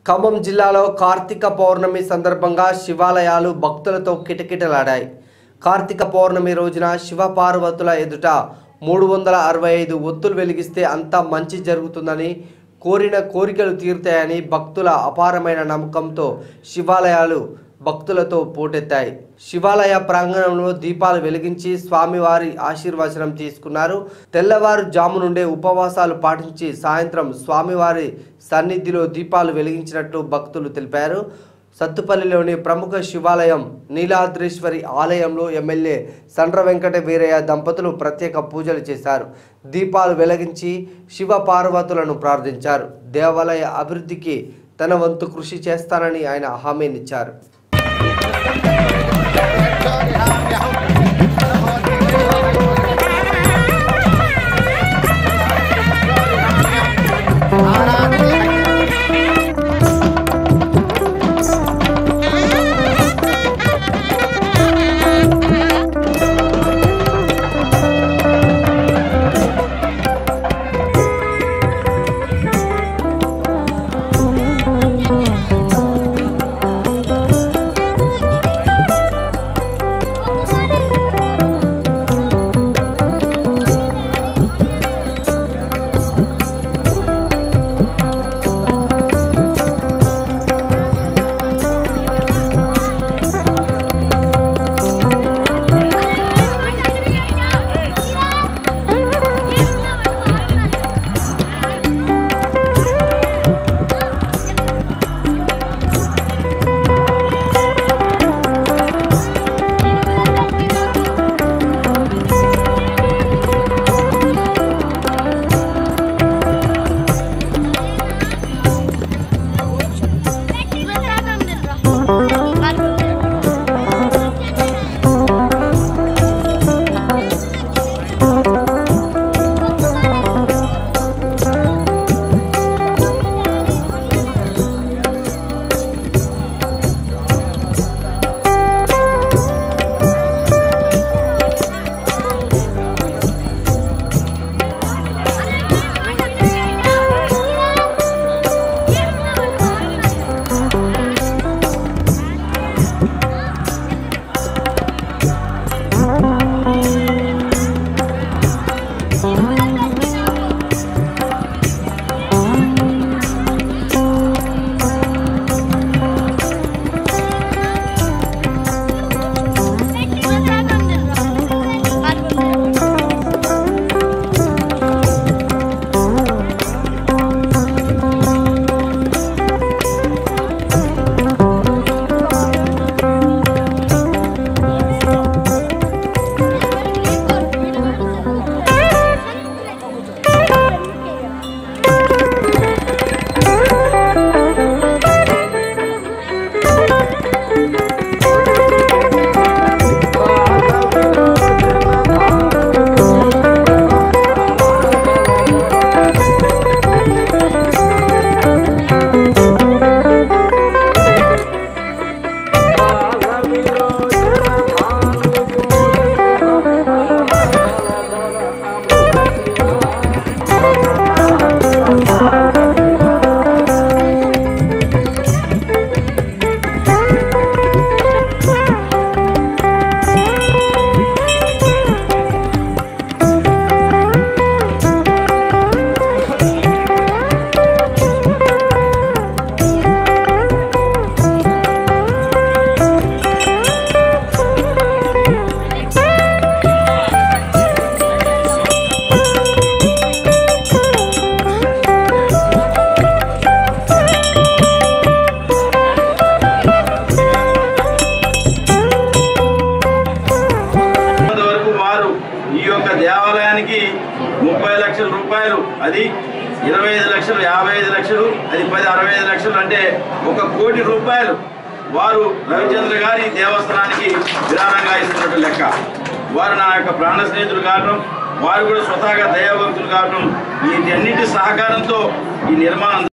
ఖమ్మం జిల్లాలో కార్తీక పౌర్ణమి సందర్భంగా శివాలయాలు భక్తులతో కిటకిటలాడాయి కార్తీక పౌర్ణమి రోజున శివ పార్వతుల ఎదుట మూడు వందల అరవై ఐదు ఒత్తులు వెలిగిస్తే అంతా మంచి జరుగుతుందని కోరిన కోరికలు తీరుతాయని భక్తుల అపారమైన నమ్మకంతో శివాలయాలు భక్తులతో పోటెత్తాయి శివాలయ ప్రాంగణంలో దీపాలు వెలిగించి స్వామివారి ఆశీర్వచనం తీసుకున్నారు తెల్లవారు జాము నుండే ఉపవాసాలు పాటించి సాయంత్రం స్వామివారి సన్నిధిలో దీపాలు వెలిగించినట్లు భక్తులు తెలిపారు సత్తుపల్లిలోని ప్రముఖ శివాలయం నీలాద్రేశ్వరి ఆలయంలో ఎమ్మెల్యే సండ్ర వెంకట వీరయ్య దంపతులు ప్రత్యేక పూజలు చేశారు దీపాలు వెలిగించి శివ పార్వతులను ప్రార్థించారు దేవాలయ అభివృద్ధికి తన వంతు కృషి చేస్తానని ఆయన హామీనిచ్చారు వరకు వారు ఈ యొక్క దేవాలయానికి ముప్పై లక్షల రూపాయలు అది ఇరవై ఐదు లక్షలు యాభై ఐదు లక్షలు అది పది అరవై ఐదు లక్షలు అంటే ఒక కోటి రూపాయలు వారు రవిచంద్ర గారి దేవస్థానానికి విరాళంగా ఇస్తున్నట్టు లెక్క వారు నా యొక్క ప్రాణ స్నేహితులు కావడం వారు కూడా స్వతహాగా దైవభక్తులు కావడం వీటన్నిటి సహకారంతో ఈ నిర్మాణం